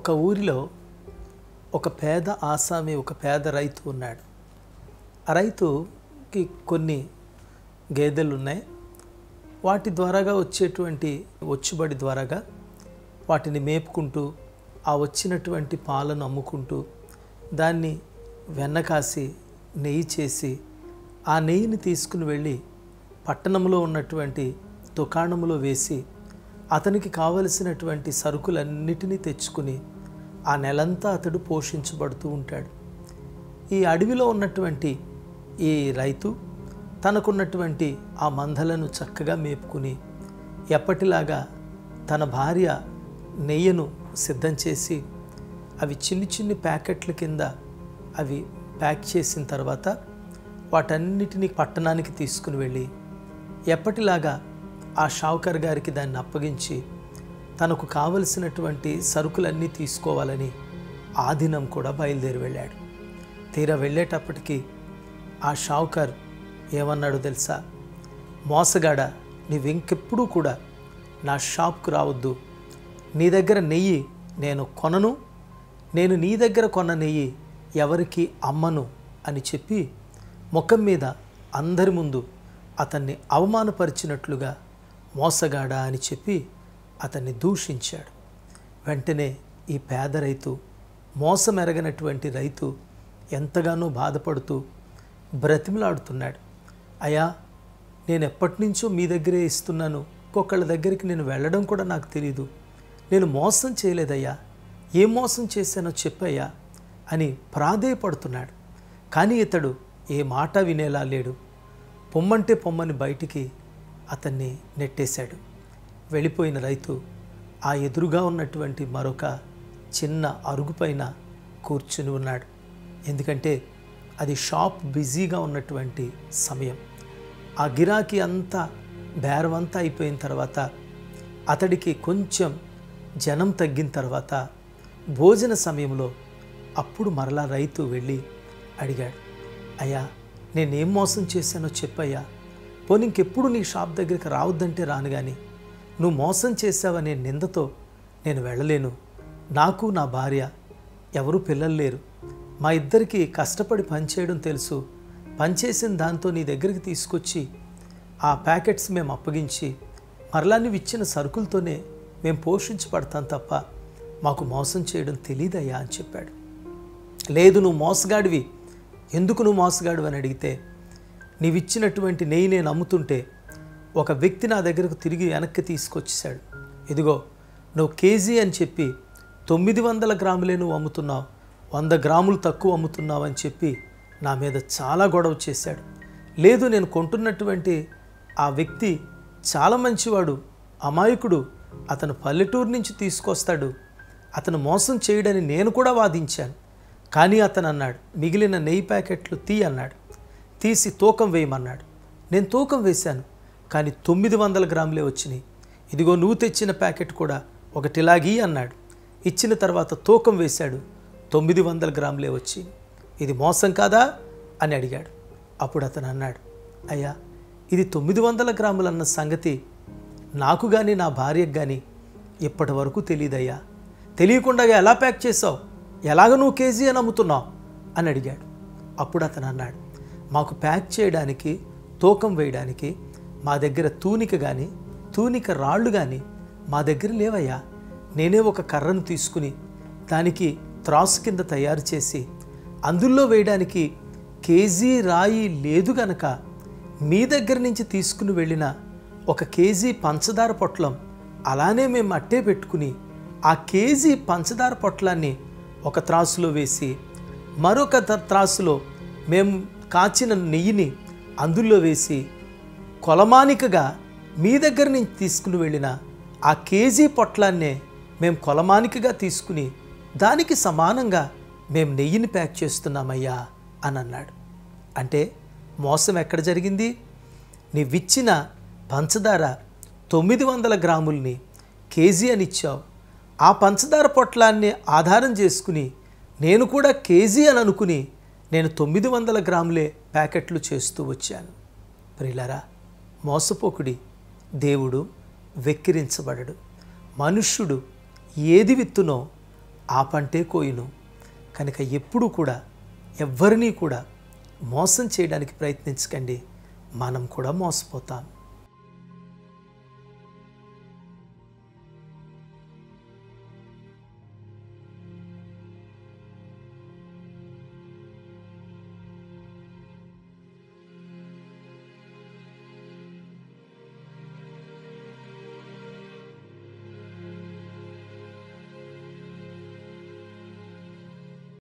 ఒక ఊరిలో ఒక పేద ఆసామి ఒక పేద రైతు ఉన్నాడు ఆ రైతుకి కొన్ని గేదెలు ఉన్నాయి వాటి ద్వారాగా వచ్చేటువంటి వచ్చుబడి ద్వారాగా వాటిని మేపుకుంటూ ఆ వచ్చినటువంటి పాలను అమ్ముకుంటూ దాన్ని వెన్న కాసి నెయ్యి చేసి ఆ నెయ్యిని తీసుకుని వెళ్ళి పట్టణంలో ఉన్నటువంటి దుకాణంలో వేసి అతనికి కావలసినటువంటి సరుకులన్నిటినీ తెచ్చుకుని ఆ నెలంతా అతడు పోషించబడుతూ ఉంటాడు ఈ అడవిలో ఉన్నటువంటి ఈ రైతు తనకున్నటువంటి ఆ మందలను చక్కగా మేపుకుని ఎప్పటిలాగా తన భార్య నెయ్యను సిద్ధం చేసి అవి చిన్ని చిన్ని ప్యాకెట్ల కింద అవి ప్యాక్ చేసిన తర్వాత వాటన్నిటిని పట్టణానికి తీసుకుని వెళ్ళి ఎప్పటిలాగా ఆ షావుకర్ గారికి దాన్ని అప్పగించి తనకు కావలసినటువంటి సరుకులన్నీ తీసుకోవాలని ఆ దినం కూడా బయలుదేరి వెళ్ళాడు తీరా వెళ్ళేటప్పటికి ఆ షావుకర్ ఏమన్నాడో తెలుసా మోసగాడ నీవెంకెప్పుడూ కూడా నా షాప్కు రావద్దు నీ దగ్గర నెయ్యి నేను కొనను నేను నీ దగ్గర కొన్న నెయ్యి ఎవరికి అమ్మను అని చెప్పి ముఖం మీద అందరి ముందు అతన్ని అవమానపరిచినట్లుగా మోసగాడా అని చెప్పి అతన్ని దూషించాడు వెంటనే ఈ పేద రైతు మోసమెరగనటువంటి రైతు ఎంతగానో బాధపడుతూ బ్రతిమలాడుతున్నాడు అయ్యా నేను ఎప్పటి నుంచో మీ దగ్గరే ఇస్తున్నాను ఇంకొకళ్ళ దగ్గరికి నేను వెళ్ళడం కూడా నాకు తెలియదు నేను మోసం చేయలేదయ్యా ఏం మోసం చేశానో చెప్పయ్యా అని ప్రాధేయపడుతున్నాడు కానీ ఇతడు ఏ మాట వినేలా లేడు పొమ్మంటే పొమ్మని బయటికి అతన్ని నెట్టేశాడు వెళ్ళిపోయిన రైతు ఆ ఎదురుగా ఉన్నటువంటి మరొక చిన్న అరుగుపైన కూర్చుని ఉన్నాడు ఎందుకంటే అది షాప్ బిజీగా ఉన్నటువంటి సమయం ఆ గిరాకీ అంతా బేరం అంతా అయిపోయిన తర్వాత అతడికి కొంచెం జనం తగ్గిన తర్వాత భోజన సమయంలో అప్పుడు మరలా రైతు వెళ్ళి అడిగాడు అయ్యా నేనేం మోసం చేశానో చెప్పయ్యా పోనీ ఇంకెప్పుడు నీ షాప్ దగ్గరికి రావద్దంటే రాను కానీ నువ్వు మోసం చేశావనే నిందతో నేను వెళ్ళలేను నాకు నా భార్య ఎవరు పిల్లలు లేరు మా ఇద్దరికి కష్టపడి పనిచేయడం తెలుసు పనిచేసిన దాంతో నీ దగ్గరికి తీసుకొచ్చి ఆ ప్యాకెట్స్ మేము అప్పగించి మరలా నువ్వు ఇచ్చిన సరుకులతోనే మేము పోషించబడతాం తప్ప మాకు మోసం చేయడం తెలియదయ్యా అని చెప్పాడు లేదు నువ్వు మోసగాడివి ఎందుకు నువ్వు మోసగాడు అని అడిగితే నీవిచ్చినటువంటి నెయ్యి నేను అమ్ముతుంటే ఒక వ్యక్తి నా దగ్గరకు తిరిగి వెనక్కి తీసుకొచ్చేసాడు ఇదిగో నువ్వు కేజీ అని చెప్పి తొమ్మిది వందల గ్రాములే నువ్వు అమ్ముతున్నావు వంద గ్రాములు తక్కువ అమ్ముతున్నావు అని చెప్పి నా మీద చాలా గొడవ చేశాడు లేదు నేను కొంటున్నటువంటి ఆ వ్యక్తి చాలా మంచివాడు అమాయకుడు అతను పల్లెటూరు నుంచి తీసుకొస్తాడు అతను మోసం చేయడని నేను కూడా వాదించాను కానీ అతను అన్నాడు మిగిలిన నెయ్యి ప్యాకెట్లు తీ అన్నాడు తీసి తూకం వేయమన్నాడు నేను తూకం వేశాను కానీ తొమ్మిది వందల గ్రాములే వచ్చినాయి ఇదిగో నువ్వు తెచ్చిన ప్యాకెట్ కూడా ఒకటిలాగీ అన్నాడు ఇచ్చిన తర్వాత తూకం వేశాడు తొమ్మిది వందల గ్రాములే వచ్చి ఇది మోసం కాదా అని అడిగాడు అప్పుడు అతను అన్నాడు అయ్యా ఇది తొమ్మిది వందల గ్రాములన్న సంగతి నాకు కానీ నా భార్యకు కానీ ఇప్పటి వరకు తెలియదయ్యా తెలియకుండా ఎలా ప్యాక్ చేసావు ఎలాగ నువ్వు కేజీ అని అమ్ముతున్నావు అని అడిగాడు అప్పుడు అతను అన్నాడు మాకు ప్యాక్ చేయడానికి తూకం వేయడానికి మా దగ్గర తూనిక కానీ తూనిక రాళ్ళు కానీ మా దగ్గర లేవయ్యా నేనే ఒక కర్రను తీసుకుని దానికి త్రాసు కింద తయారు చేసి అందులో వేయడానికి కేజీ రాయి లేదు గనక మీ దగ్గర నుంచి తీసుకుని వెళ్ళిన ఒక కేజీ పంచదార పొట్లం అలానే మేము అట్టే పెట్టుకుని ఆ కేజీ పంచదార పొట్లాన్ని ఒక త్రాసులో వేసి మరొక త- త్రాసులో మేము కాచిన నెయ్యిని అందులో వేసి కొలమానికగా మీ దగ్గర నుంచి తీసుకుని వెళ్ళిన ఆ కేజీ పొట్లాన్నే మేము కొలమానికగా తీసుకుని దానికి సమానంగా మేము నెయ్యిని ప్యాక్ చేస్తున్నామయ్యా అని అన్నాడు అంటే మోసం ఎక్కడ జరిగింది నీవిచ్చిన పంచదార తొమ్మిది వందల గ్రాముల్ని కేజీ అని ఇచ్చావు ఆ పంచదార పొట్లాన్ని ఆధారం చేసుకుని నేను కూడా కేజీ అని అనుకుని నేను తొమ్మిది వందల గ్రాములే ప్యాకెట్లు చేస్తూ వచ్చాను ప్రియులరా మోసపోకుడి దేవుడు వెక్కిరించబడడు మనుష్యుడు ఏది విత్తునో ఆ పంటే కోయును కనుక ఎప్పుడు కూడా ఎవ్వరినీ కూడా మోసం చేయడానికి ప్రయత్నించకండి మనం కూడా మోసపోతాం